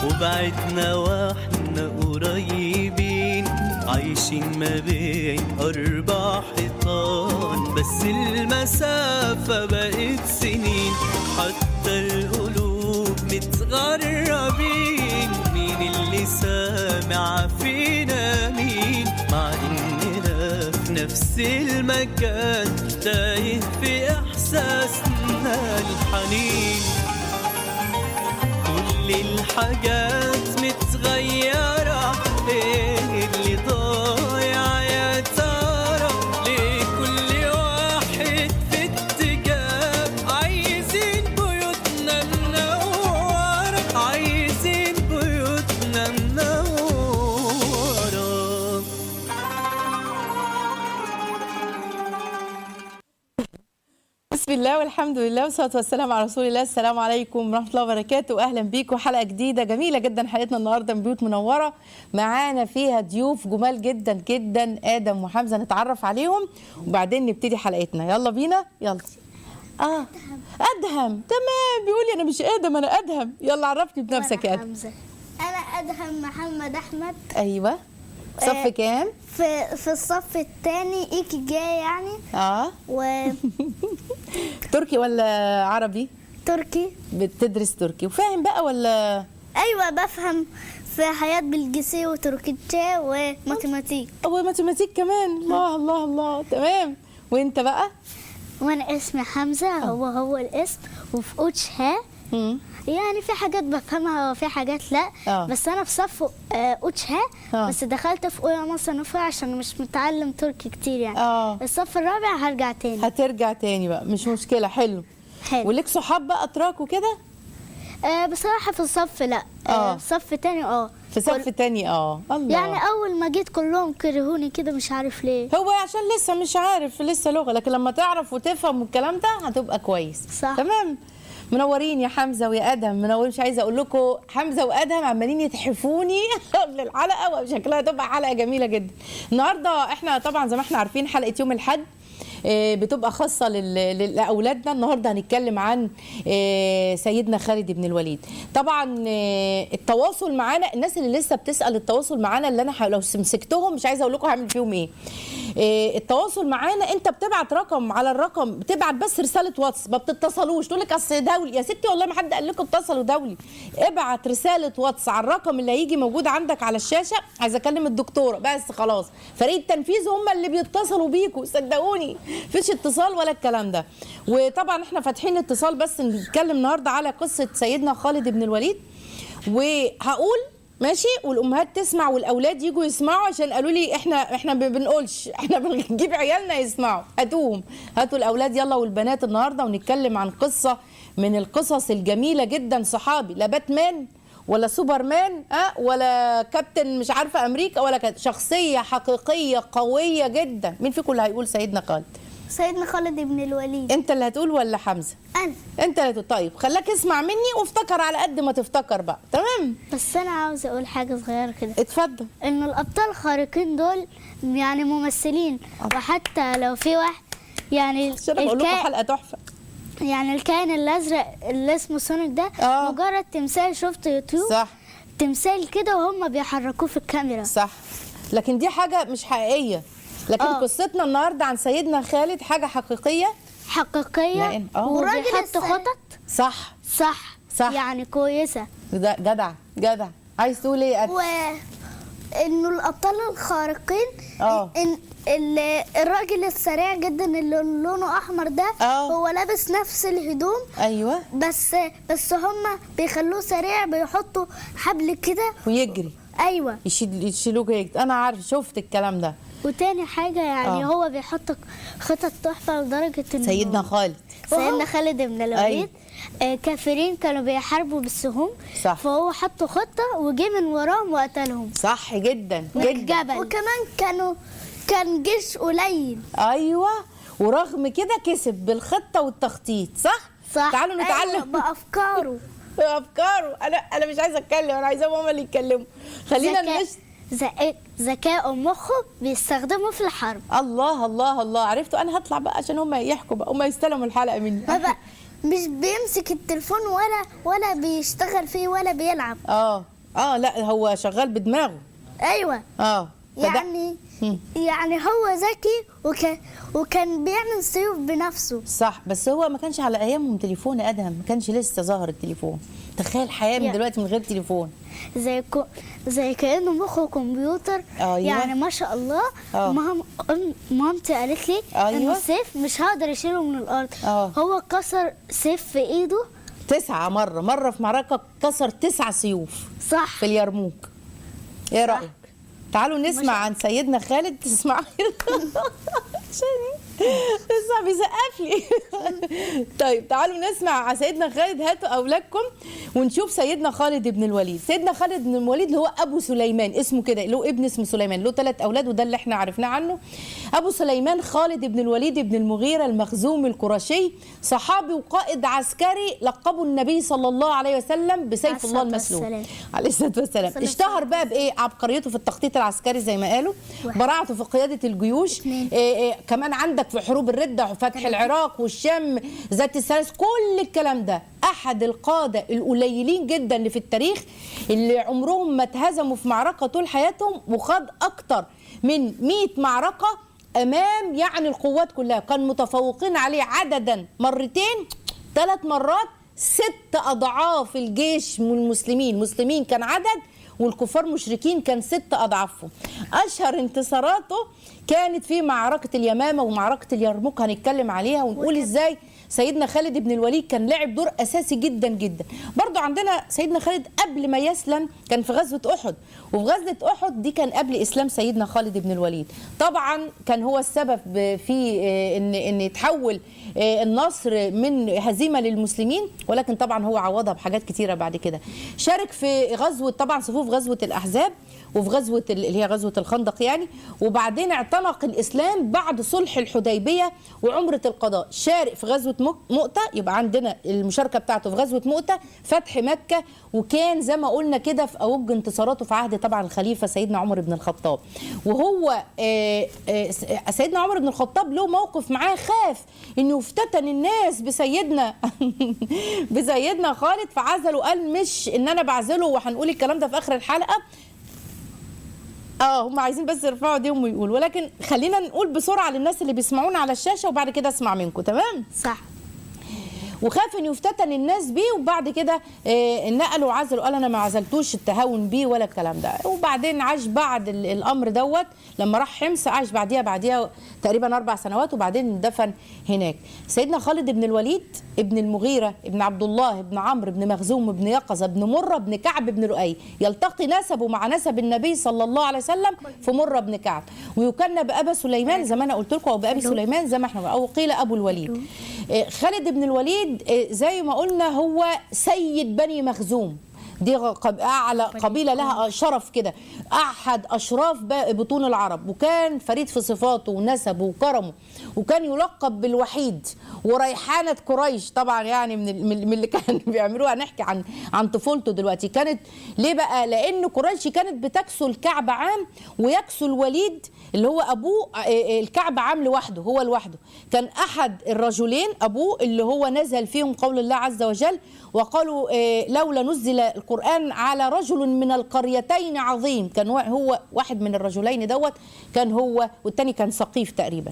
وبعدنا واحنا قريبين عايشين ما بين أربع حيطان بس المسافة بقت سنين حتى القلوب متغربين مين اللي سامع فينا مين مع إننا في نفس المكان تايه في إحساسنا الحنين كل الحاجات متغيرة ايه اللي ضايع يا ترى ليه كل واحد في اتجاه عايزين بيوتنا منورة عايزين بيوتنا منورة بسم الله والحمد لله والصلاه والسلام على رسول الله السلام عليكم ورحمه الله وبركاته اهلا بيكم حلقه جديده جميله جدا حلقتنا النهارده من بيوت منوره معانا فيها ضيوف جمال جدا جدا ادم وحمزه نتعرف عليهم وبعدين نبتدي حلقتنا يلا بينا يلا اه ادهم تمام بيقول لي انا مش ادم انا ادهم يلا عرفني بنفسك يا ادهم حمزة أنا أدهم محمد أحمد ايوه صف آه. كام في في الصف الثاني إيكي جاي يعني اه وتركي تركي ولا عربي بتدرس تركي وفاهم بقى ولا أيوة بفهم في حياة بلجيسية وتركيتشا وماتيماتيك وماتيماتيك كمان الله الله الله تمام وانت بقى وأنا اسمي حمزة هو هو الاسم وفي أوتشها مم. يعني في حاجات بفهمها وفي حاجات لا آه. بس انا في صف آه، اوتشها آه. بس دخلت في اولى مصر نفع عشان مش متعلم تركي كتير يعني آه. الصف الرابع هرجع تاني هترجع تاني بقى مش مشكلة حلو حلو وليك صحاب بقى اتراك وكده آه بصراحة في الصف لا آه. آه. صف تاني اه في صف تاني اه الله يعني أول ما جيت كلهم كرهوني كده مش عارف ليه هو عشان لسه مش عارف لسه لغة لكن لما تعرف وتفهم والكلام ده هتبقى كويس صح. تمام منورين يا حمزة ويا أدهم منورين مش عايزة أقول لكم حمزة وأدهم عمالين يتحفوني قبل الحلقة وشكلها تبقى حلقة جميلة جدا النهاردة احنا طبعا زي ما احنا عارفين حلقة يوم الحد آه، بتبقى خاصة لل- لل- لأولادنا النهاردة هنتكلم عن آه، سيدنا خالد بن الوليد طبعا آه، التواصل معانا الناس اللي لسه بتسأل التواصل معانا اللي أنا ح- لو مسكتهم مش عايزة أقول لكم هعمل فيهم إيه آه، التواصل معانا انت بتبعت رقم على الرقم بتبعت بس رساله واتس ما بتتصلوش تقول لك اصل دولي يا ستي والله ما حد قال لكم اتصلوا دولي ابعت رساله واتس على الرقم اللي هيجي موجود عندك على الشاشه عايزه اكلم الدكتوره بس خلاص فريق التنفيذ هم اللي بيتصلوا بيكم صدقوني مفيش اتصال ولا الكلام ده وطبعا احنا فاتحين اتصال بس نتكلم النهارده على قصه سيدنا خالد بن الوليد وهقول ماشي والامهات تسمع والاولاد يجوا يسمعوا عشان قالوا لي احنا احنا ما بنقولش احنا بنجيب عيالنا يسمعوا هاتوهم هاتوا الاولاد يلا والبنات النهارده ونتكلم عن قصه من القصص الجميله جدا صحابي لا باتمان ولا سوبرمان أه ولا كابتن مش عارفه امريكا ولا كده شخصيه حقيقيه قويه جدا مين فيكم اللي هيقول سيدنا خالد سيدنا خالد بن الوليد انت اللي هتقول ولا حمزه أنا انت اللي هتقول طيب خلاك اسمع مني وافتكر على قد ما تفتكر بقى تمام بس أنا عاوزة أقول حاجة صغيرة كده اتفضل إن الأبطال الخارقين دول يعني ممثلين وحتى لو في واحد يعني عشان بقول لكم الكائن- حلقه تحفه يعني الكائن الازرق اللي اسمه سونيك ده آه. مجرد تمثال شفته يوتيوب صح تمثال كده وهم بيحركوه في الكاميرا صح لكن دي حاجة مش حقيقية لكن آه. قصتنا النهاردة عن سيدنا خالد حاجة حقيقية حقيقيه لأن- آه. وبيحطوا خطط صح صح صح. يعني كويسه ده جدع جدع عايز تقول ايه يا أدم؟ وانه الابطال الخارقين آه. ان ال- الراجل السريع جدا اللي لونه احمر ده آه. هو لابس نفس الهدوم ايوه بس بس هم بيخلوه سريع بيحطوا حبل كده ويجري ايوه يشيل يشيلوه هيك انا عارف شفت الكلام ده وتاني حاجة يعني آه. هو بيحط خطط تحفة لدرجة إن سيدنا خالد سيدنا خالد بن الوليد آه كافرين كانوا بيحاربوا بالسهوم صح. فهو حط خطة وجه من وراهم وقتلهم صح جدا من جدا الجبل وكمان كانوا كان جيش قليل ايوه ورغم كده كسب بالخطة والتخطيط صح صح تعالوا نتعلم أيوة بأفكاره افكاره انا انا مش عايزه اتكلم انا عايزاهم هم اللي يتكلموا خلينا ذكاء نش... ذكاء ذكاء مخه بيستخدمه في الحرب الله الله الله عرفتوا انا هطلع بقى عشان هم يحكوا بقى هم يستلموا الحلقه مني ما بقى مش بيمسك التليفون ولا ولا بيشتغل فيه ولا بيلعب اه اه لا هو شغال بدماغه ايوه اه فده- يعني مم. يعني هو ذكي وكان وكان بيعمل سيوف بنفسه صح بس هو ما كانش على ايامهم تليفون يا ادهم ما كانش لسه ظهر التليفون تخيل حياه من يا. دلوقتي من غير تليفون زي كو زي كانه مخه كمبيوتر أيوة. يعني ما شاء الله آه. مام أم- مامتي قالت لي ان أيوة. السيف مش هقدر اشيله من الارض آه. هو كسر سيف في ايده تسعة مرة مرة في معركة كسر تسع سيوف صح في اليرموك ايه رأيك تعالوا نسمع عن سيدنا خالد تسمعوا عشان لسه بيسقف لي طيب تعالوا نسمع عن سيدنا خالد هاتوا اولادكم ونشوف سيدنا خالد بن الوليد سيدنا خالد بن الوليد اللي هو ابو سليمان اسمه كده له ابن اسمه سليمان له ثلاث اولاد وده اللي احنا عرفناه عنه ابو سليمان خالد بن الوليد بن المغيره المخزومي القرشي صحابي وقائد عسكري لقبه النبي صلى الله عليه وسلم بسيف الله الصلاة المسلول والسلام. عليه الصلاه والسلام صلى اشتهر بقى بايه عبقريته في التخطيط العسكري زي ما قالوا واحد. براعته في قياده الجيوش اثنين. إيه إيه كمان عندك في حروب الرده وفتح العراق والشام ذات الثلاث كل الكلام ده احد القاده القليلين جدا اللي في التاريخ اللي عمرهم ما اتهزموا في معركه طول حياتهم وخاض اكتر من 100 معركه امام يعني القوات كلها كان متفوقين عليه عددا مرتين ثلاث مرات ست اضعاف الجيش من المسلمين المسلمين كان عدد والكفار مشركين كان ست اضعافهم اشهر انتصاراته كانت في معركه اليمامه ومعركه اليرموك هنتكلم عليها ونقول ازاي سيدنا خالد بن الوليد كان لعب دور اساسي جدا جدا برضو عندنا سيدنا خالد قبل ما يسلم كان في غزوه احد وفي غزوه احد دي كان قبل اسلام سيدنا خالد بن الوليد طبعا كان هو السبب في آه، ان ان يتحول آه، النصر من هزيمه للمسلمين ولكن طبعا هو عوضها بحاجات كتيره بعد كده شارك في غزوه طبعا صفوف غزوه الاحزاب وفي غزوه ال- اللي هي غزوه الخندق يعني وبعدين اعتنق الاسلام بعد صلح الحديبيه وعمره القضاء شارك في غزوه مك- مؤته يبقى عندنا المشاركه بتاعته في غزوه مؤته فتح مكه وكان زي ما قلنا كده في اوج انتصاراته في عهد طبعا الخليفه سيدنا عمر بن الخطاب وهو آه، آه، س- سيدنا عمر بن الخطاب له موقف معاه خاف انه يفتتن الناس بسيدنا بسيدنا خالد فعزله قال مش ان انا بعزله وهنقول الكلام ده في اخر الحلقه اه هم عايزين بس يرفعوا ايديهم ويقولوا ولكن خلينا نقول بسرعه للناس اللي بيسمعونا على الشاشه وبعد كده اسمع منكم تمام صح وخاف ان يفتتن الناس بيه وبعد كده آه، نقلوا عزلوا قال انا ما عزلتوش التهاون بيه ولا الكلام ده وبعدين عاش بعد ال- الامر دوت لما راح حمص عاش بعديها بعديها تقريبا اربع سنوات وبعدين اندفن هناك سيدنا خالد بن الوليد ابن المغيره ابن عبد الله ابن عمرو ابن مخزوم ابن يقظه ابن مره ابن كعب بن لؤي يلتقي نسبه مع نسب النبي صلى الله عليه وسلم في مره بن كعب ويكنى بابا سليمان زي ما انا قلت لكم او بابي سليمان زي ما احنا او قيل ابو الوليد آه، خالد بن الوليد آه، زي ما قلنا هو سيد بني مخزوم دي غ- قب- اعلى قبيله لها شرف كده احد اشراف ب- بطون العرب وكان فريد في صفاته ونسبه وكرمه وكان يلقب بالوحيد وريحانه قريش طبعا يعني من ال- من من اللي كان بيعملوها نحكي عن عن طفولته دلوقتي كانت ليه بقى لان قريش كانت بتكسو الكعب عام ويكسو الوليد اللي هو ابوه آه، آه، الكعب عام لوحده هو لوحده كان احد الرجلين ابوه اللي هو نزل فيهم قول الله عز وجل وقالوا آه، لولا نزل القران على رجل من القريتين عظيم كان وا- هو واحد من الرجلين دوت كان هو والتاني كان سقيف تقريبا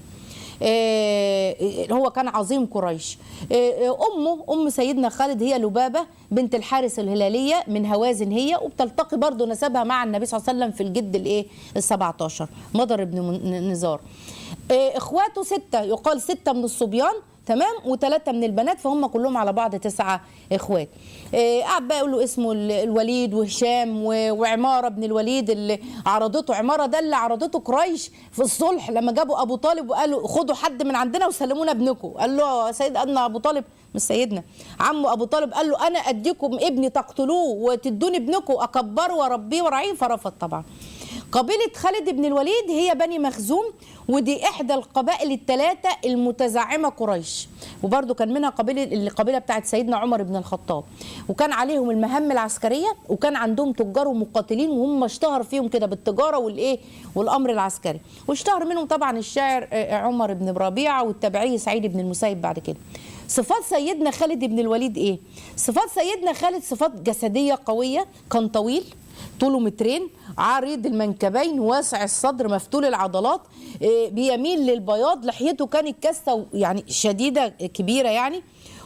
آه، هو كان عظيم قريش آه، امه ام سيدنا خالد هي لبابه بنت الحارس الهلاليه من هوازن هي وبتلتقي برضه نسبها مع النبي صلى الله عليه وسلم في الجد الايه ال 17 مضر بن من- نزار آه، اخواته سته يقال سته من الصبيان تمام وثلاثه من البنات فهم كلهم على بعض تسعه اخوات آه، قعد بقى يقول له اسمه ال- الوليد وهشام و- وعماره بن الوليد اللي عرضته عماره ده اللي عرضته قريش في الصلح لما جابوا ابو طالب وقالوا خدوا حد من عندنا وسلمونا ابنكم قال له يا سيد ادنى ابو طالب مش سيدنا عمه ابو طالب قال له انا اديكم ابني تقتلوه وتدوني ابنكم اكبره واربيه وارعيه فرفض طبعا قبيلة خالد بن الوليد هي بني مخزوم ودي إحدى القبائل الثلاثة المتزعمة قريش وبرضو كان منها قبيلة القبيلة بتاعت سيدنا عمر بن الخطاب وكان عليهم المهام العسكرية وكان عندهم تجار ومقاتلين وهم اشتهر فيهم كده بالتجارة والإيه والأمر العسكري واشتهر منهم طبعا الشاعر آه، عمر بن ربيعة والتابعي سعيد بن المسيب بعد كده صفات سيدنا خالد بن الوليد ايه صفات سيدنا خالد صفات جسديه قويه كان طويل طوله مترين عريض المنكبين واسع الصدر مفتول العضلات آه، بيميل للبياض لحيته كانت كاسه يعني شديده كبيره يعني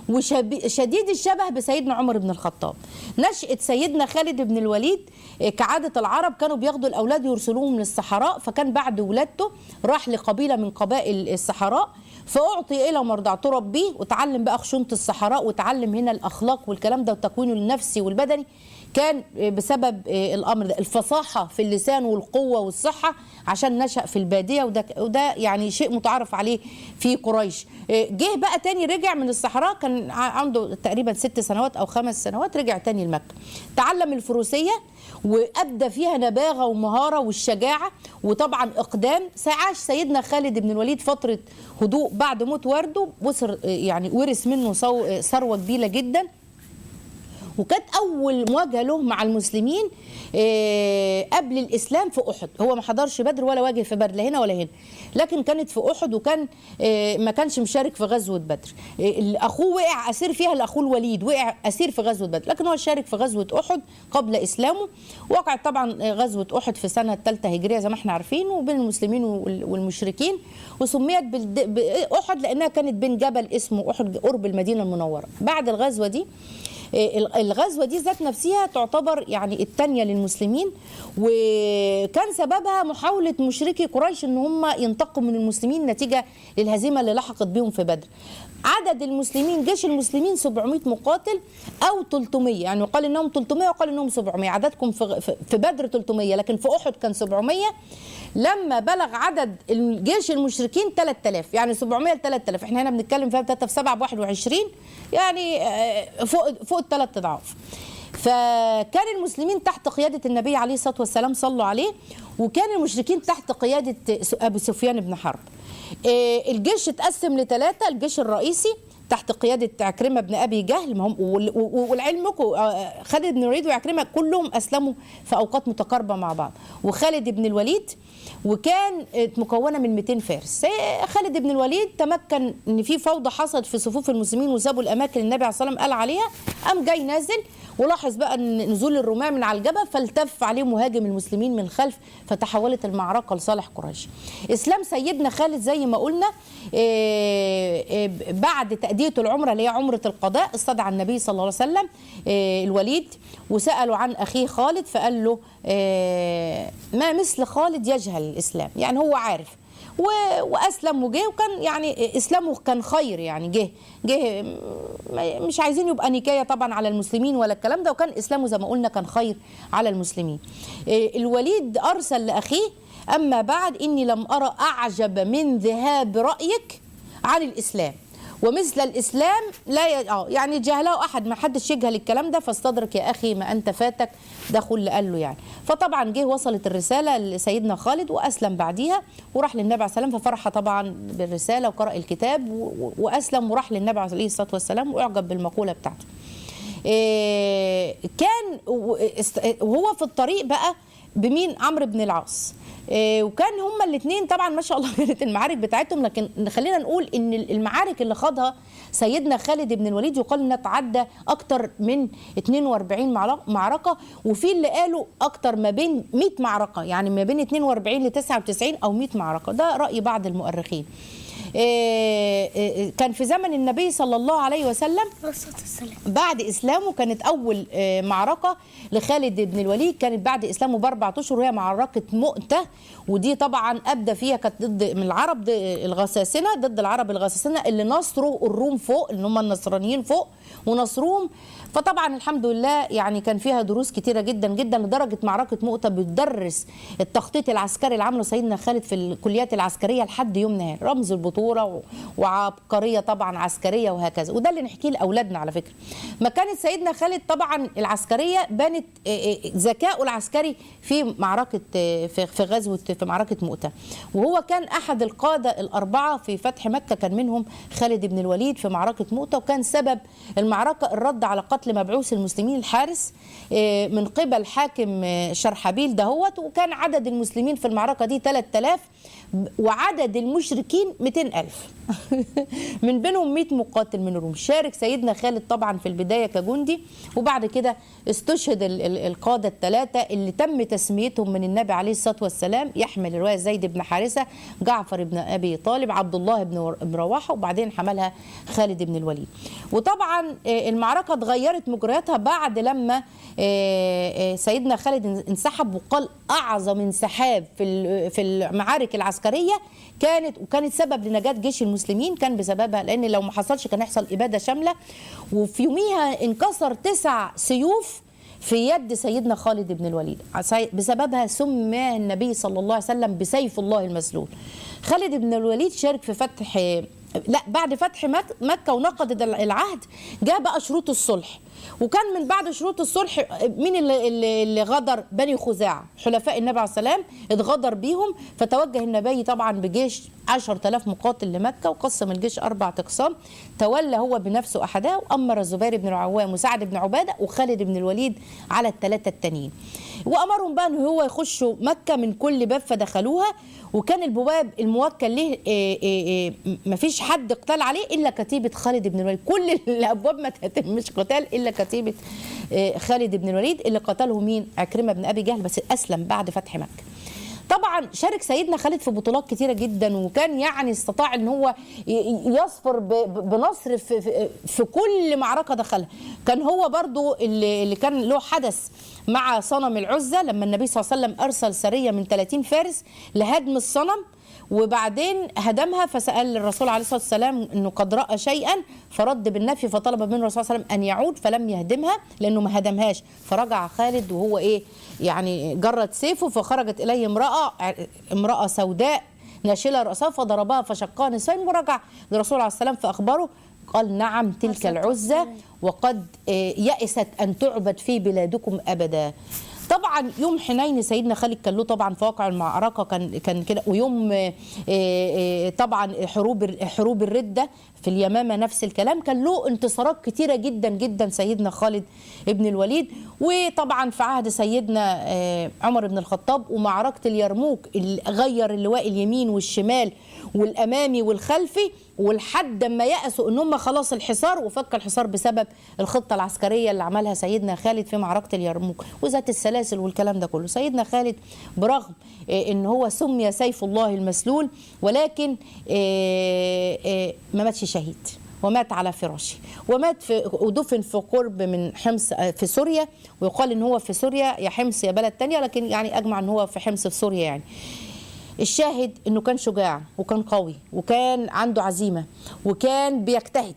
وشديد الشبه بسيدنا عمر بن الخطاب نشأة سيدنا خالد بن الوليد آه، كعادة العرب كانوا بياخدوا الأولاد يرسلوهم للصحراء فكان بعد ولادته راح لقبيلة من قبائل الصحراء فأعطي إلى مرضع تربيه وتعلم بقى خشونة الصحراء وتعلم هنا الأخلاق والكلام ده وتكوينه النفسي والبدني كان بسبب الامر ده الفصاحه في اللسان والقوه والصحه عشان نشا في الباديه وده وده يعني شيء متعارف عليه في قريش جه بقى تاني رجع من الصحراء كان عنده تقريبا ست سنوات او خمس سنوات رجع تاني لمكه تعلم الفروسيه وابدى فيها نباغه ومهاره والشجاعه وطبعا اقدام عاش سيدنا خالد بن الوليد فتره هدوء بعد موت والده وصر يعني ورث منه صو- ثروه كبيره جدا وكانت اول مواجهه له مع المسلمين آه، قبل الاسلام في احد هو ما حضرش بدر ولا واجه في بدر لا هنا ولا هنا لكن كانت في احد وكان آه، ما كانش مشارك في غزوه بدر آه، اخوه وقع اسير فيها لاخوه الوليد وقع اسير في غزوه بدر لكن هو شارك في غزوه احد قبل اسلامه وقعت طبعا آه، غزوه احد في سنه الثالثه هجريه زي ما احنا عارفين وبين المسلمين وال- والمشركين وسميت بالد- باحد لانها كانت بين جبل اسمه احد قرب المدينه المنوره بعد الغزوه دي الغزوه دي ذات نفسها تعتبر يعني الثانيه للمسلمين وكان سببها محاوله مشركي قريش ان هم ينتقموا من المسلمين نتيجه للهزيمه اللي لحقت بهم في بدر عدد المسلمين جيش المسلمين 700 مقاتل او 300 يعني قال انهم 300 وقال انهم 700 عددكم في في بدر 300 لكن في احد كان 700 لما بلغ عدد الجيش المشركين 3000 يعني 700 ل 3000 احنا هنا بنتكلم فيها 3 في 7 ب 21 يعني آه، فوق فوق الثلاث اضعاف فكان المسلمين تحت قيادة النبي عليه الصلاة والسلام صلوا عليه وكان المشركين تحت قيادة أبو سفيان بن حرب آه، الجيش اتقسم لثلاثة الجيش الرئيسي تحت قيادة عكرمة بن أبي جهل ما هم وال- والعلمكم آه، خالد بن الوليد وعكرمة كلهم أسلموا في أوقات متقاربة مع بعض وخالد بن الوليد وكان مكونه من 200 فارس آه، خالد بن الوليد تمكن ان في فوضى حصلت في صفوف المسلمين وسابوا الاماكن اللي النبي عليه الصلاه والسلام قال عليها قام جاي نازل ولاحظ بقى ان نزول الرماة من على الجبل فالتف عليه مهاجم المسلمين من الخلف فتحولت المعركه لصالح قريش اسلام سيدنا خالد زي ما قلنا آه، آه، بعد تأدية العمرة اللي هي عمرة القضاء استدعى النبي صلى الله عليه وسلم آه، الوليد وسأله عن أخيه خالد فقال له آه، ما مثل خالد يجهل الإسلام يعني هو عارف و- واسلم وجه وكان يعني اسلامه كان خير يعني جه جه م- مش عايزين يبقى نكايه طبعا على المسلمين ولا الكلام ده وكان اسلامه زي ما قلنا كان خير على المسلمين إيه، الوليد ارسل لاخيه اما بعد اني لم ارى اعجب من ذهاب رايك عن الاسلام ومثل الاسلام لا ي... اه يعني جهله احد ما حدش يجهل الكلام ده فاستدرك يا اخي ما انت فاتك ده خل اللي قال له يعني فطبعا جه وصلت الرساله لسيدنا خالد واسلم بعديها وراح للنبي عليه السلام ففرح طبعا بالرساله وقرا الكتاب و... و- واسلم وراح للنبي عليه الصلاه والسلام واعجب بالمقوله بتاعته إيه، كان و- است- وهو في الطريق بقى بمين عمرو بن العاص إيه، وكان هما الاثنين طبعا ما شاء الله كانت المعارك بتاعتهم لكن خلينا نقول ان المعارك اللي خاضها سيدنا خالد بن الوليد يقال انها تعدى اكتر من 42 معرك- معركه وفي اللي قالوا اكتر ما بين 100 معركه يعني ما بين 42 ل 99 او 100 معركه ده راي بعض المؤرخين إيه، إيه، كان في زمن النبي صلى الله عليه وسلم الصلاة والسلام بعد اسلامه كانت اول آه، معركه لخالد بن الوليد كانت بعد اسلامه باربع اشهر وهي معركه مؤته ودي طبعا ابدى فيها كانت ضد من العرب ضد الغساسنه ضد العرب الغساسنه اللي نصروا الروم فوق اللي هم النصرانيين فوق ونصروهم فطبعا الحمد لله يعني كان فيها دروس كتيره جدا جدا لدرجه معركه مؤته بتدرس التخطيط العسكري اللي عمله سيدنا خالد في الكليات العسكريه لحد يومنا هذا رمز البطوله و- وعبقريه طبعا عسكريه وهكذا وده اللي نحكيه لاولادنا على فكره مكانه سيدنا خالد طبعا العسكريه بانت آه، آه، ذكائه العسكري في معركه آه، في في غزوه في معركه مؤته وهو كان احد القاده الاربعه في فتح مكه كان منهم خالد بن الوليد في معركه مؤته وكان سبب المعركه الرد على قتل مبعوث المسلمين الحارس آه، من قبل حاكم آه، شرحبيل دهوت وكان عدد المسلمين في المعركه دي 3000 ب- وعدد المشركين 200 ألف من بينهم 100 مقاتل من الروم شارك سيدنا خالد طبعا في البداية كجندي وبعد كده استشهد ال- ال- القادة الثلاثة اللي تم تسميتهم من النبي عليه الصلاة والسلام يحمل رواية زيد بن حارثة جعفر بن أبي طالب عبد الله بن ور- بن رواحة وبعدين حملها خالد بن الوليد وطبعا آه، المعركة اتغيرت مجرياتها بعد لما آه، آه، سيدنا خالد انسحب وقال أعظم انسحاب في ال- في المعارك العسكرية كانت وكانت سبب لنجاة جيش المسلمين كان بسببها لأن لو ما حصلش كان يحصل إبادة شاملة وفي يوميها انكسر تسع سيوف في يد سيدنا خالد بن الوليد عسي- بسببها سمى النبي صلى الله عليه وسلم بسيف الله المسلول خالد بن الوليد شارك في فتح لا بعد فتح مك- مكة ونقض العهد جاء بقى شروط الصلح وكان من بعد شروط الصلح مين اللي, اللي, اللي غدر بني خزاعة حلفاء النبي عليه السلام اتغدر بيهم فتوجه النبي طبعا بجيش 10000 مقاتل لمكة وقسم الجيش أربع أقسام تولى هو بنفسه أحدها وأمر الزبير بن العوام وسعد بن عبادة وخالد بن الوليد على الثلاثة التانيين وأمرهم بقى أن هو يخشوا مكة من كل باب فدخلوها وكان البواب الموكل له إيه إيه إيه مفيش حد اقتال عليه الا كتيبه خالد بن الوليد كل الابواب ما تتمش قتال الا كتيبه إيه خالد بن الوليد اللي قتله مين عكرمه بن ابي جهل بس اسلم بعد فتح مكه طبعا شارك سيدنا خالد في بطولات كتيره جدا وكان يعني استطاع ان هو ي- ي- يظفر ب- ب- بنصر في, في, في كل معركه دخلها كان هو برضو اللي, اللي كان له حدث مع صنم العزة لما النبي صلى الله عليه وسلم أرسل سرية من 30 فارس لهدم الصنم وبعدين هدمها فسأل الرسول عليه الصلاة والسلام أنه قد رأى شيئا فرد بالنفي فطلب من الرسول صلى الله عليه وسلم أن يعود فلم يهدمها لأنه ما هدمهاش فرجع خالد وهو إيه يعني جرد سيفه فخرجت إليه امرأة امرأة سوداء ناشلة رأسها فضربها فشقها نصفين ورجع للرسول عليه السلام فأخبره قال نعم تلك العزة وقد آه، يئست أن تعبد في بلادكم أبدا طبعا يوم حنين سيدنا خالد كان له طبعا في واقع المعركه كان كان كده ويوم آه، آه، طبعا حروب حروب الرده في اليمامه نفس الكلام كان له انتصارات كتيره جدا جدا سيدنا خالد ابن الوليد وطبعا في عهد سيدنا آه، عمر بن الخطاب ومعركه اليرموك اللي غير اللواء اليمين والشمال والامامي والخلفي ولحد ما يأسوا ان هم خلاص الحصار وفك الحصار بسبب الخطه العسكريه اللي عملها سيدنا خالد في معركه اليرموك وذات السلاسل والكلام ده كله سيدنا خالد برغم آه، ان هو سمي سيف الله المسلول ولكن آه، آه، ما ماتش شهيد ومات على فراشه ومات في ودفن في قرب من حمص آه، في سوريا ويقال ان هو في سوريا يا حمص يا بلد تانية لكن يعني اجمع ان هو في حمص في سوريا يعني الشاهد انه كان شجاع وكان قوي وكان عنده عزيمه وكان بيجتهد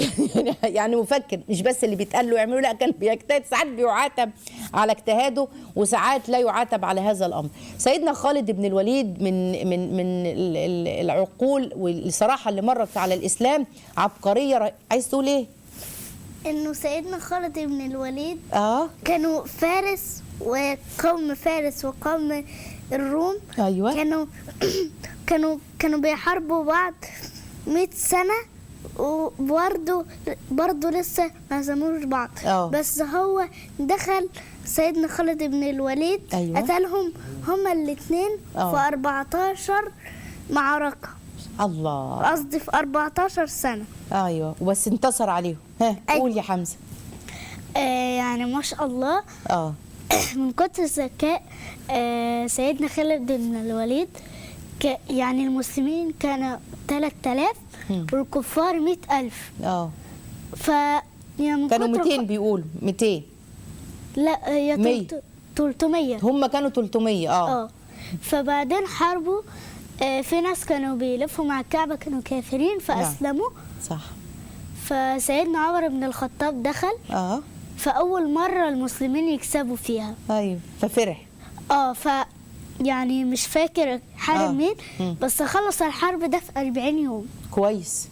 يعني مفكر مش بس اللي بيتقال له يعمله لا كان بيجتهد ساعات بيعاتب على اجتهاده وساعات لا يعاتب على هذا الامر سيدنا خالد بن الوليد من من من ال- ال- العقول والصراحه اللي مرت على الاسلام عبقريه ر- عايز تقول ايه انه سيدنا خالد بن الوليد اه كانوا فارس وقوم فارس وقوم الروم أيوة. كانوا كانوا كانوا بيحاربوا بعض 100 سنة وبرضه برضه لسه ما هزموش بعض آه. بس هو دخل سيدنا خالد بن الوليد أيوة. قتلهم هما الاثنين آه. في 14 معركة الله قصدي في 14 سنة ايوه وبس انتصر عليهم ها أيوة. قول يا حمزه آه يعني ما شاء الله اه من كتر الذكاء آه، سيدنا خالد بن الوليد ك- يعني المسلمين كانوا 3000 مم. والكفار 100000 اه ف يعني من كانوا كتر 200 بيقولوا 200 لا هي مية. تلت- 300 هم كانوا 300 اه اه فبعدين حاربوا آه، في ناس كانوا بيلفوا مع الكعبة كانوا كافرين فأسلموا صح فسيدنا عمر بن الخطاب دخل اه فأول مرة المسلمين يكسبوا فيها ايوه ففرح اه ف يعني مش فاكر حارب آه. مين مم. بس خلص الحرب ده في 40 يوم كويس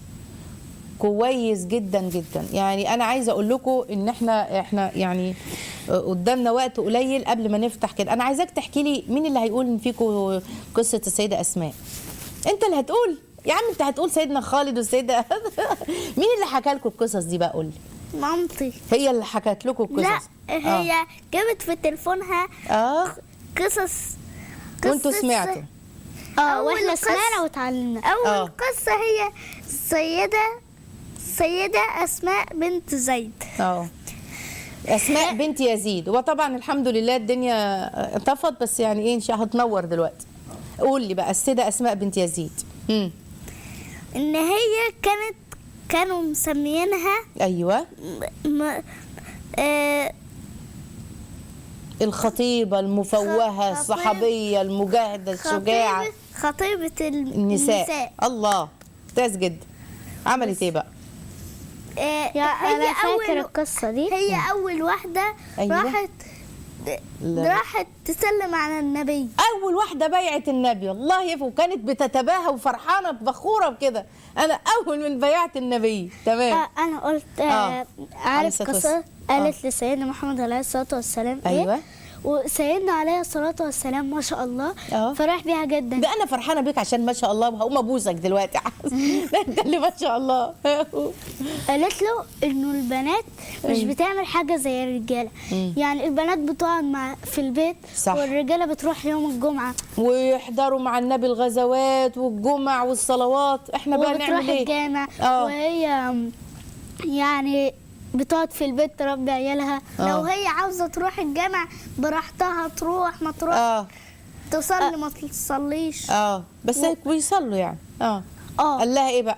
كويس جدا جدا يعني انا عايزه اقول لكم ان احنا احنا يعني قدامنا وقت قليل قبل ما نفتح كده انا عايزاك تحكي لي مين اللي هيقول من فيكم قصه السيده اسماء انت اللي هتقول يا عم انت هتقول سيدنا خالد والسيده مين اللي حكى لكم القصص دي بقى قول لي مامتي هي اللي حكت لكم القصص لا هي جابت في تليفونها اه, آه. قصص وانتوا قصة- سمعتوا اه أول واحنا قصة- سمعنا وتعلمنا أول آه. قصة هي السيدة السيدة أسماء بنت زيد اه اسماء بنت يزيد وطبعا الحمد لله الدنيا طفت بس يعني ايه ان شاء الله هتنور دلوقتي قول لي بقى السيده اسماء بنت يزيد امم إن هي كانت كانوا مسميينها ايوه م... آه الخطيبه المفوهه خطيب- الصحابيه المجاهده الشجاعه خطيبة, خطيبة النساء النساء الله ممتاز جدا عملت ايه بقى آه يا انا هي فاكر أول القصه دي هي أول واحدة أيوة. راحت لا. راحت تسلم على النبي اول واحده بايعت النبي والله يف- وكانت بتتباهى وفرحانه فخوره بكده انا اول من بايعت النبي تمام آه انا قلت آه. آه عليه عارف الصلاة قصه والسلام. قالت لسيدنا محمد عليه الصلاه والسلام ايه أيوة. وسيدنا عليه الصلاه والسلام ما شاء الله آه. فرح بيها جدا ده انا فرحانه بيك عشان ما شاء الله وهقوم ابوسك دلوقتي ده انت اللي ما شاء الله قالت له انه البنات مش أيوة. بتعمل حاجه زي الرجاله يعني البنات بتقعد مع في البيت صح. والرجاله بتروح يوم الجمعه ويحضروا مع النبي الغزوات والجمع والصلوات احنا بقى وبتروح نعمل ايه الجامع آه. وهي يعني بتقعد في البيت تربي عيالها آه. لو هي عاوزة تروح الجامع براحتها تروح ما تروح اه تصلي ما تصليش اه بس هيك بيصلوا يعني اه اه قال لها ايه بقى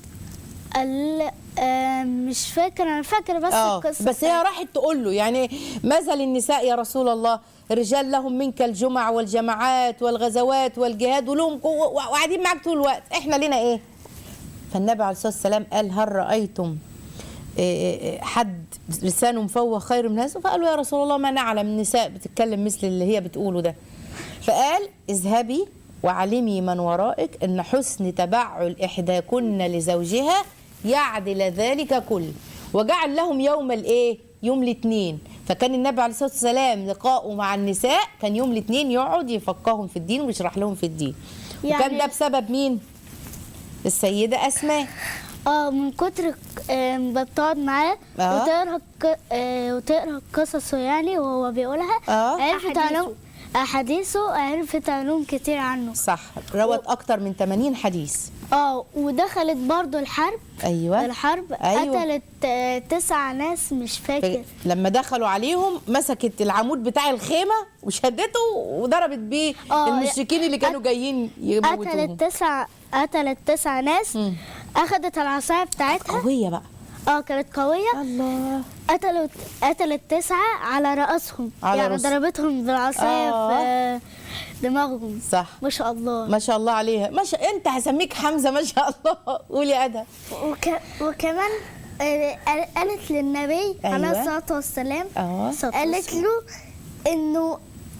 قال آه مش فاكره انا فاكره بس اه القصه بس هي راحت تقول له يعني مثل النساء يا رسول الله رجال لهم منك الجمع والجماعات والغزوات والجهاد ولهم قوة وقاعدين معاك طول الوقت احنا لنا ايه فالنبي عليه الصلاه والسلام قال هل رايتم إيه إيه حد لسانه مفوه خير من هذا فقالوا يا رسول الله ما نعلم نساء بتتكلم مثل اللي هي بتقوله ده فقال اذهبي وعلمي من ورائك ان حسن تبعل احداكن لزوجها يعدل ذلك كله وجعل لهم يوم الايه يوم الاثنين فكان النبي عليه الصلاه والسلام لقاؤه مع النساء كان يوم الاثنين يقعد يفقههم في الدين ويشرح لهم في الدين وكان يعني- ده بسبب مين السيده اسماء اه من كتر آه، ما بتقعد معاه آه. وتقرا ك- آه، وتقرا قصصه يعني وهو بيقولها آه. عرفت أحاديثه. علوم احاديثه عرفت علوم كتير عنه صح روت اكتر من 80 حديث اه ودخلت برضو الحرب ايوه الحرب أيوة. قتلت آه، تسع ناس مش فاكر لما دخلوا عليهم مسكت العمود بتاع الخيمه وشدته وضربت بيه آه، المشركين اللي كانوا قت- جايين يموتوهم قتلت تسع قتلت تسع ناس مم. اخدت العصايه بتاعتها قويه بقى اه كانت قويه الله قتلت قتلت تسعه على راسهم على يعني رأسهم. ضربتهم بالعصايه آه. في دماغهم صح ما شاء الله ما شاء الله عليها ما شاء انت هسميك حمزه ما شاء الله قولي ادهم وك... وكمان آه، قال- قالت للنبي أيوة. عليه الصلاة والسلام اه قالت له انه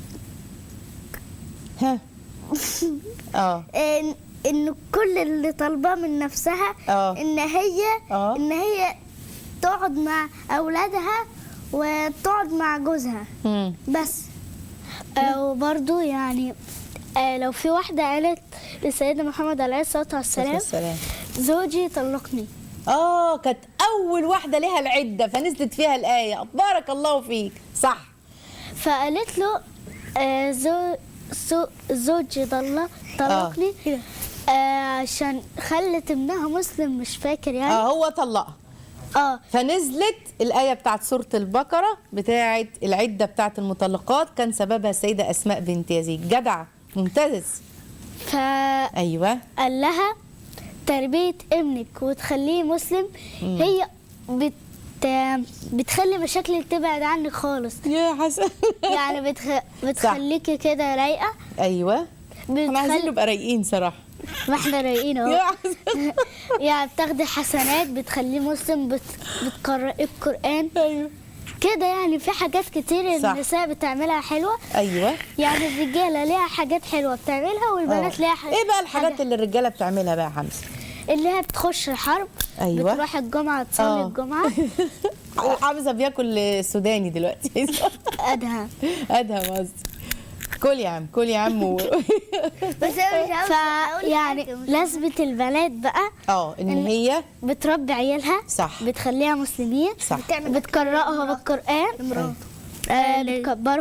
ها اه إن انه كل اللي طالباه من نفسها آه. ان هي آه. ان هي تقعد مع اولادها وتقعد مع جوزها مم. بس آه وبرضو يعني آه لو في واحدة قالت لسيدنا محمد عليه الصلاة والسلام السلام زوجي طلقني اه كانت اول واحده لها العده فنزلت فيها الايه بارك الله فيك صح فقالت له آه زو زو زوجي ضل طلقني آه عشان خلت ابنها مسلم مش فاكر يعني اه هو طلقها اه فنزلت الآية بتاعت سورة البقرة بتاعت العدة بتاعت المطلقات كان سببها السيدة أسماء بنت يزيد جدع ممتاز فقال أيوة لها تربية ابنك وتخليه مسلم هي بت بتخلي مشاكلك تبعد عنك خالص يا حسن يعني بتخ... بتخليكي كده رايقه أيوة احنا عايزين بتخلي نبقى رايقين صراحة ما احنا رايقين يا اهو حسن يعني بتاخدي حسنات بتخليه مسلم بت... بتقرأي القرآن أيوة كده يعني في حاجات كتير صح. النساء بتعملها حلوة أيوة يعني الرجالة ليها حاجات حلوة بتعملها والبنات آه. ليها حاجات إيه بقى الحاجات اللي الرجالة بتعملها بقى يا حمزة اللي هي بتخش الحرب أيوة. بتروح الجمعة تصلي آه. الجمعة حمزة بياكل سوداني دلوقتي أدها أدهم قصدي كل يا عم كل يا عم و... بس انا مش عاوزة أقول فيعني حاجة. لازمة البنات بقى اه ان هي بتربي عيالها صح. بتخليها مسلمين صح. بتقرأها بالقرآن آه بتكبرهم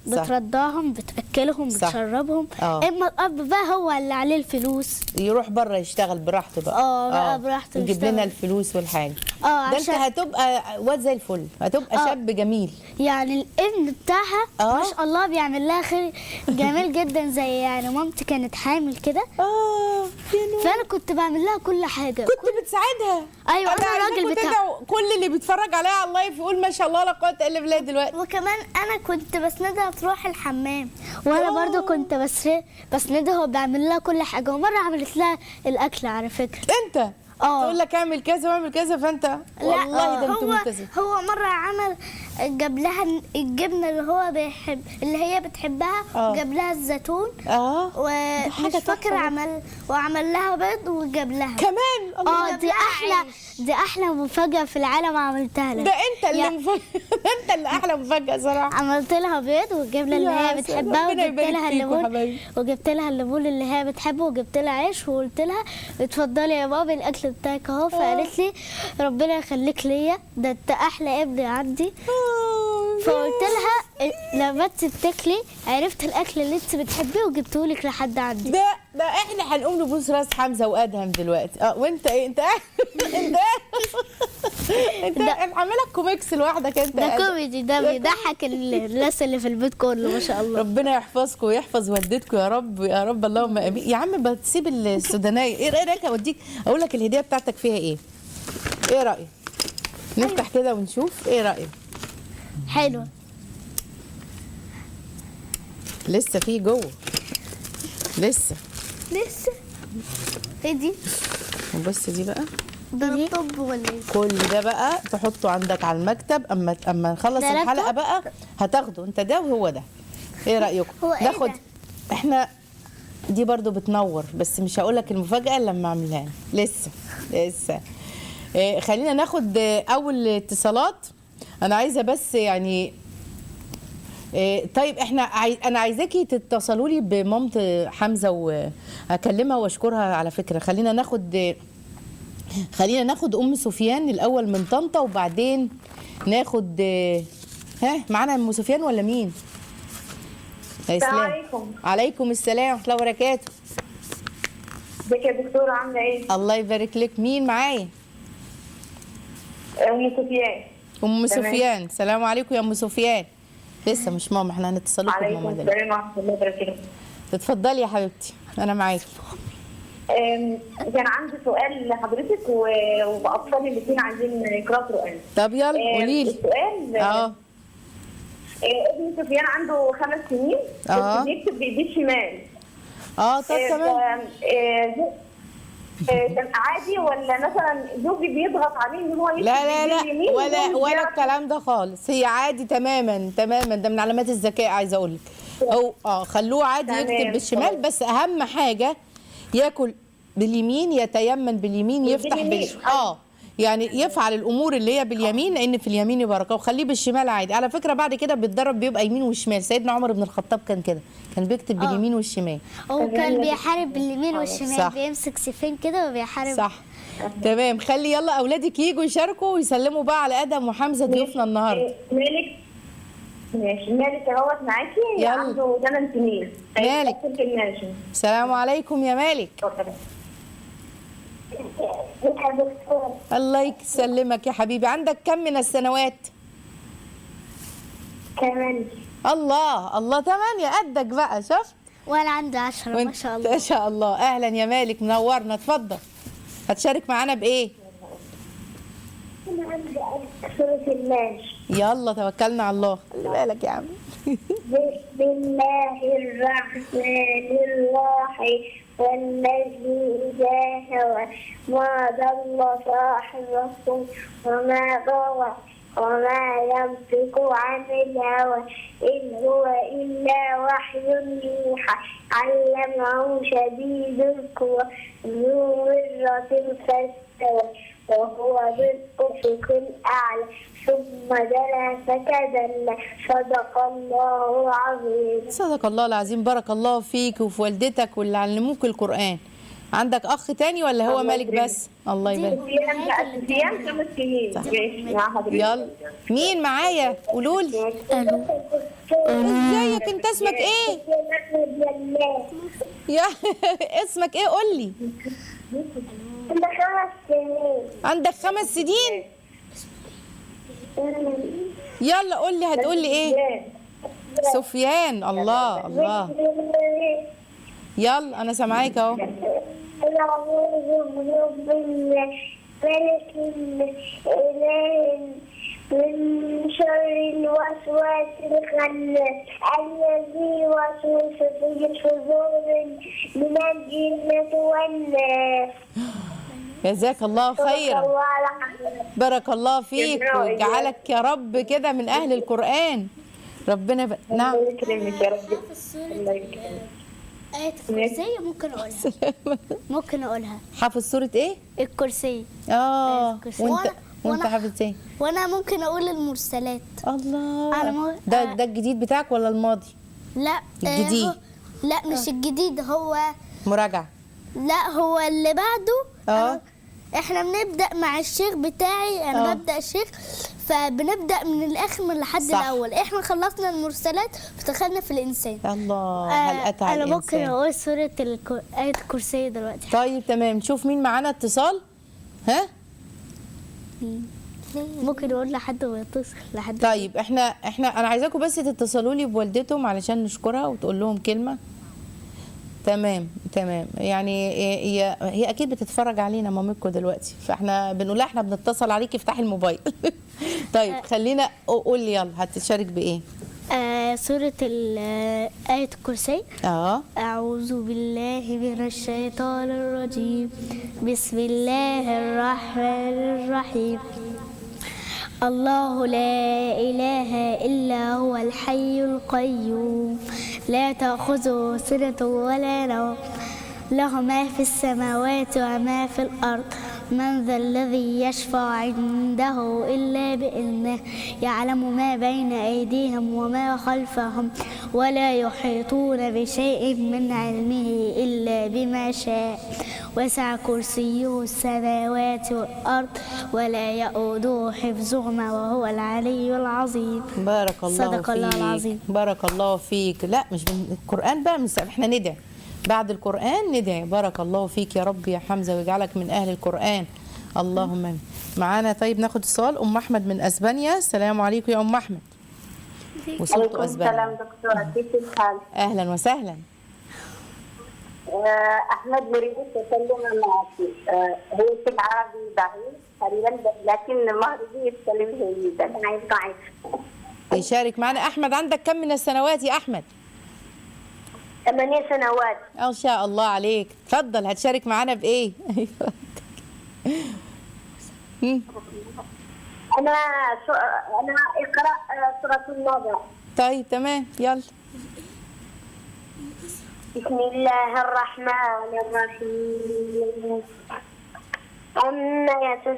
صح. بترضعهم بتاكلهم صح. بتشربهم آه. اما الاب بقى هو اللي عليه الفلوس يروح بره يشتغل براحته بقى آه، بقى براحته يجيب يشتغل. لنا الفلوس والحاجه اه ده انت عشان هتبقى واد زي الفل هتبقى آه. شاب جميل يعني الابن بتاعها آه. ما شاء الله بيعمل لها خير جميل جدا زي يعني مامتي كانت حامل كده اه يا نور. فانا كنت بعمل لها كل حاجه كنت بتساعدها أيوة، أنا عايزاكوا الراجل بتاع- تدعوا كل اللي بيتفرج عليها على اللايف يقول ما شاء الله لا قوه الا بالله دلوقتي وكمان انا كنت بسندها تروح الحمام وانا آه. برضو كنت بس بسندها وبعمل لها كل حاجه ومره عملت لها الاكل على فكره انت آه. تقول لك اعمل كذا واعمل كذا فانت والله ده انت هو ملتزم هو مره عمل جاب لها الجبنه اللي هو بيحب اللي هي بتحبها آه. جاب لها الزيتون اه ومش حاجة فاكر تحفة. عمل وعمل لها بيض وجاب لها كمان الله اه جاب دي لها احلى عيش. دي احلى مفاجاه في العالم عملتها لها ده انت اللي يا- مفاجأة ده انت اللي احلى مفاجاه صراحه عملت لها بيض والجبنه اللي يا هي سلام، بتحبها ربنا وجبت يبارك لها فيكوا الليمون حبايبي. وجبت لها الليمون اللي هي بتحبه وجبت لها عيش وقلت لها اتفضلي يا بابا الاكل بتاعك اهو فقالت لي ربنا يخليك ليا ده انت احلى ابن عندي آه، فقلت لها لما انت بتاكلي عرفت الاكل اللي انت بتحبيه وجبته لك لحد عندي ده ده احنا هنقوم نبوس راس حمزه وادهم دلوقتي اه وانت ايه انت انت انت ده- انا عامله لك كوميكس لوحدك انت ده قاعد. كوميدي ده بيضحك ال- الناس اللي في البيت كله ما شاء الله ربنا يحفظكم ويحفظ والدتكم يا رب يا رب اللهم امين يا عم بتسيب السودانيه ايه رايك اوديك اقول لك الهديه بتاعتك فيها ايه ايه رايك نفتح كده ونشوف ايه رايك حلوه لسه في جوه لسه لسه ايه دي بص دي بقى ده الطب ولا ايه كل ده بقى تحطه عندك على المكتب اما اما نخلص ده الحلقه لابتوب؟ بقى هتاخده انت ده وهو ده ايه رايكم هو إيه ناخد ده؟ احنا دي برضو بتنور بس مش هقول لك المفاجاه إلا لما اعملها لسه لسه إيه خلينا ناخد آه، اول اتصالات انا عايزه بس يعني إيه طيب احنا عاي... انا عايزاكي تتصلوا لي بمامت حمزه واكلمها واشكرها على فكره خلينا ناخد خلينا ناخد ام سفيان الاول من طنطا وبعدين ناخد ها معانا ام سفيان ولا مين يا السلام إسلام. عليكم. عليكم السلام ورحمه الله وبركاته ازيك يا دكتورة عاملة ايه؟ الله يبارك لك مين معايا أم سفيان ام تمام. سفيان السلام عليكم يا ام سفيان لسه مش ماما احنا هنتصل لكم عليكم ماما دلوقتي السلام ورحمة الله وبركاته اتفضلي يا حبيبتي انا معاكي أم، كان عندي سؤال لحضرتك و- وأطفالي الاثنين عايزين يقرأوا قرآن طب يلا أم، قولي لي السؤال اه أه، ابن سفيان عنده خمس سنين آه. بس بيكتب بإيديه الشمال اه طب أه، تمام ف- أه، زو- أه، كان عادي ولا مثلا زوجي بيضغط عليه ان هو يكتب لا لا بإيديه لا اليمين ولا وهو مش ولا بيعرف الكلام ده خالص هي عادي تماما تماما ده من علامات الذكاء عايزه اقول لك او اه خلوه عادي تمام، يكتب بالشمال خلاص. بس اهم حاجه ياكل باليمين يتيمن باليمين يفتح باليمين، بال اه يعني يفعل الامور اللي هي باليمين لان في اليمين بركه وخليه بالشمال عادي على فكره بعد كده بيتدرب بيبقى يمين وشمال سيدنا عمر بن الخطاب كان كده كان بيكتب باليمين والشمال هو كان بيحارب باليمين صح. والشمال بيمسك سيفين كده وبيحارب صح تمام خلي يلا اولادك يجوا يشاركوا ويسلموا بقى على ادم وحمزه ضيوفنا النهارده أه، مالك ماشي مالك اهوت معاكي يلا. عنده 8 سنين مالك. هيدخل الماشي السلام عليكم يا مالك اتفضلي الله يسلمك يا حبيبي عندك كم من السنوات كمان الله الله تمانية قدك بقى شفت وانا عندي عشرة ما شاء الله ما شاء الله اهلا يا مالك منورنا اتفضل هتشارك معانا بايه سورة الماشي يلا توكلنا على الله خلي بالك يا عم بسم الله الرحمن الرحيم والذي إذا هوى ما ضل صاحبكم وما غوى وما ينطق عن الهوى إن هو إلا وحي يوحى علمه شديد القوى ذو مرة فاستوى وهو بالأفق الأعلى ثم دنا فتدلى صدق الله العظيم صدق الله العظيم بارك الله فيك وفي والدتك واللي علموك القرآن عندك أخ تاني ولا هو الله مالك يكرمك. بس الله يبارك صيام بقى صيام خمس سنين ماشي مع حضرتك يلا مين معايا قولوا لي الو ازيك انت اسمك ايه يا اسمك ايه قول لي عندك خمس سنين عندك خمس سنين يلا قول لي هتقول لي ايه سفيان الله الله يلا انا سامعاك اهو أعوذ برب ملك الإله من شر الوسواس الخناس الذي يوسوس في صدور من الجنة والناس جزاك الله خيرا الله على بارك الله فيك ويجعلك يا رب كده من اهل القران ربنا ب... نعم الله يكرمك يا رب الله يكرمك آية الكرسي ممكن أقولها ممكن أقولها حافظ سوره ايه الكرسي اه الكرسي. وانت وأنا- وانت وأنا- حافظ ايه وأنا ممكن أقول المرسلات الله أنا مو- ده آه. ده الجديد بتاعك ولا الماضي لا آه، الجديد. هو- لا مش الجديد هو مراجعه لا هو اللي بعده اه. أنا- احنا بنبدأ مع الشيخ بتاعي انا اه. ببدأ الشيخ فبنبدأ من الآخر من لحد صح. الأول احنا خلصنا المرسلات ودخلنا في الإنسان الله هل اتى على أنا ممكن الانسان أقول سورة الكو... آية الكرسي دلوقتي طيب تمام نشوف مين معانا اتصال ها ممكن أقول لحد ما يتصل لحد طيب احنا احنا انا عايزاكم بس تتصلوا لي بوالدتهم علشان نشكرها وتقول لهم كلمه تمام تمام يعني هي هي اكيد بتتفرج علينا مامتكم دلوقتي فاحنا بنقول لها احنا بنتصل عليكي افتحي الموبايل طيب خلينا قول لي يلا هتشارك بايه آه سورة ال- آه، آية الكرسي اه أعوذ بالله من الشيطان الرجيم بسم الله الرحمن الرحيم الله لا إله إلا هو الحي القيوم لا تأخذه سنة ولا نوم له ما في السماوات وما في الأرض من ذا الذي يشفع عنده إلا بإذنه يعلم ما بين أيديهم وما خلفهم ولا يحيطون بشيء من علمه إلا بما شاء وسع كرسيه السماوات والأرض ولا يؤوده حفظهما وهو العلي العظيم بارك الله صدق فيك الله العظيم. بارك الله فيك لا مش من القرآن بقى من احنا ندعي بعد القرآن ندعي بارك الله فيك يا رب يا حمزة ويجعلك من أهل القرآن اللهم آمين معانا طيب ناخد اتصال أم أحمد من أسبانيا السلام عليكم يا أم أحمد وصلت عليكم السلام أسبانيا دكتورة كيف الحال؟ أهلا وسهلا آه، أحمد نريد التكلم معك آه، هو في العربي ضعيف قليلا لكن المغربي يتكلم جيدا أنا ضعيف يشارك معنا أحمد عندك كم من السنوات يا أحمد ثمانية سنوات ما شاء الله عليك اتفضل هتشارك معانا بإيه أيوة. مم. أنا شو... أنا اقرأ آه، سورة النبأ طيب تمام يلا بسم الله الرحمن الرحيم عما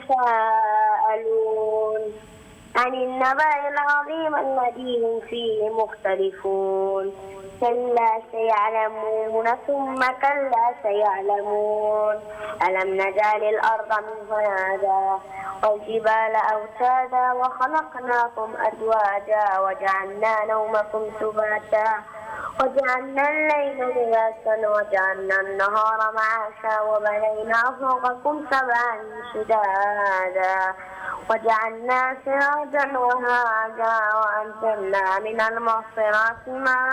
يتساءلون عن النبأ العظيم الذي هم فيه مختلفون كلا سيعلمون ثم كلا سيعلمون ألم نجعل الأرض مهادا والجبال أوتادا وخلقناكم أزواجا وجعلنا نومكم سباتا وجعلنا الليل لباسا وجعلنا النهار معاشا وبنينا فوقكم سبعا شدادا وجعلنا سراجا وهاجا وأنزلنا من المعصرات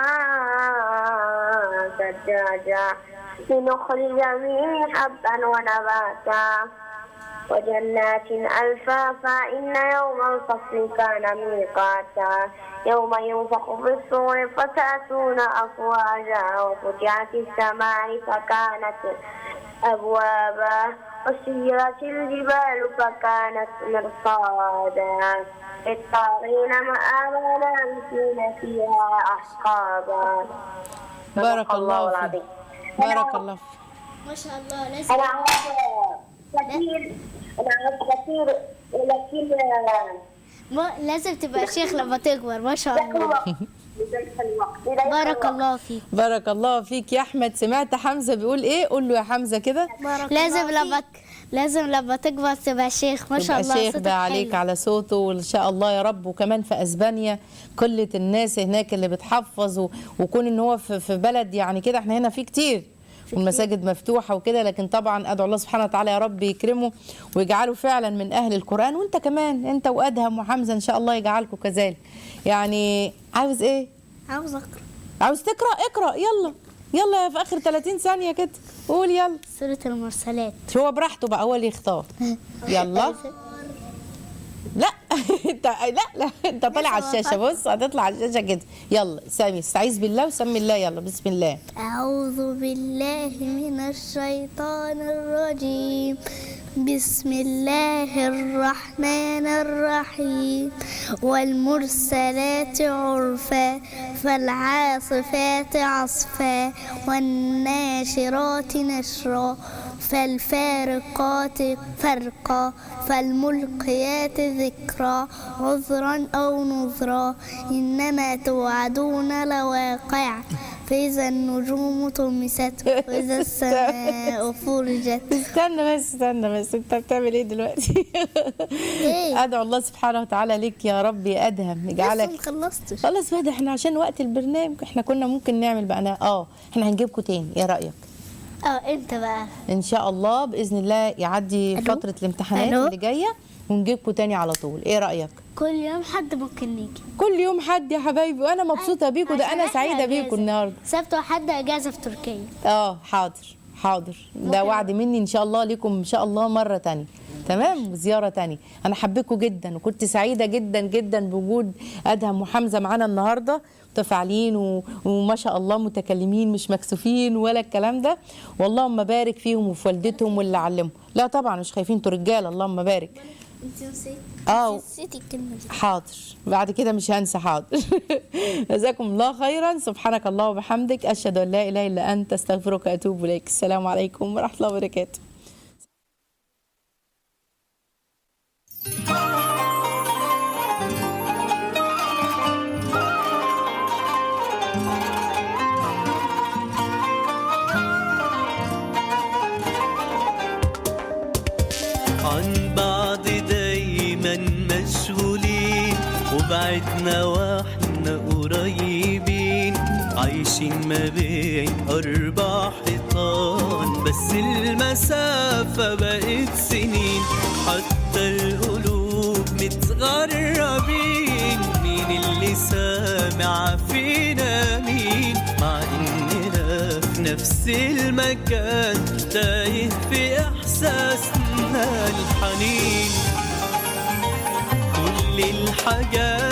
ماء ثجاجا لنخرج به حبا ونباتا وجنات ألفافا إن يوم الفصل كان ميقاتا يوم ينفخ في الصور فتأتون أفواجا وفتحت السماء فكانت أبوابا وسيرت الجبال فكانت مرصادا للطاغين مآبا لابثين فيها أحقابا بارك الله فيك العظيم. بارك الله فيك ما شاء الله لازم أنا أعرف كثير أنا أعرف كثير ولكن ما لازم تبقى شيخ لما تكبر ما شاء ذاك الله الوقت ذاك الوقت ذاك بارك الوقت. الله فيك بارك الله فيك يا احمد سمعت حمزه بيقول ايه قول له يا حمزه كده لازم لما ت- لازم لما تكبر تبقى شيخ ما شاء يبقى الله شيخ صوتك بقى عليك حلو. على صوته وان شاء الله يا رب وكمان في اسبانيا كلة الناس هناك اللي بتحفظ و... وكون ان هو في, في بلد يعني كده احنا هنا في كتير والمساجد مفتوحة وكده لكن طبعا ادعو الله سبحانه وتعالى يا رب يكرمه ويجعله فعلا من اهل القرآن وانت كمان انت وادهم وحمزة ان شاء الله يجعلكم كذلك يعني عاوز ايه عاوز اقرا عاوز تقرأ اقرأ يلا يلا في اخر 30 ثانية كده قول يلا سورة المرسلات هو براحته بقى هو اللي يختار يلا لا انت لا لا انت طالع على الشاشه بص هتطلع على الشاشه كده يلا سامي استعيذ بالله وسمي الله يلا بسم الله أعوذ بالله من الشيطان الرجيم بسم الله الرحمن الرحيم والمرسلات عرفا فالعاصفات عصفا والناشرات نشرا فالفارقات فرقا فالملقيات ذكرا عذرا أو نذرا إنما توعدون لواقع فإذا النجوم طمست وإذا السماء فرجت استنى بس استنى بس انت بتعمل ايه دلوقتي إيه؟ ادعو الله سبحانه وتعالى ليك يا رب يا ادهم لسه يجعلك مخلصتش خلاص بقى ده احنا عشان وقت البرنامج احنا كنا ممكن نعمل بقى انا اه احنا هنجيبكم تاني ايه رايك اه انت بقى ان شاء الله باذن الله يعدي ألو؟ فتره الامتحانات ألو؟ اللي جايه ونجيبكم تاني على طول ايه رايك كل يوم حد ممكن نيجي كل يوم حد يا حبايبي وانا مبسوطه بيكم ده عشان انا إحنا سعيده أجازة. بيكم النهارده سبت وحد اجازه في تركيا اه حاضر حاضر ده وعد مني ان شاء الله ليكم ان شاء الله مره تانية تمام وزياره تانية انا حبيتكم جدا وكنت سعيده جدا جدا بوجود ادهم وحمزه معانا النهارده متفاعلين و... وما شاء الله متكلمين مش مكسوفين ولا الكلام ده واللهم بارك فيهم وفي والدتهم واللي علمهم لا طبعا مش خايفين انتوا رجاله اللهم بارك انت نسيت اه نسيتي الكلمه دي حاضر بعد كده مش هنسى حاضر جزاكم الله خيرا سبحانك الله وبحمدك اشهد ان لا اله الا انت استغفرك واتوب اليك السلام عليكم ورحمه الله وبركاته عن بعض دايما مشغولين وبعدنا واحنا قريبين عايشين ما بين أربع حيطان بس المسافة بقت سنين حتى القلوب متغربين مين اللي سامع فينا مين مع إننا في نفس المكان تايه في إحساسنا الحنين كل الحاجات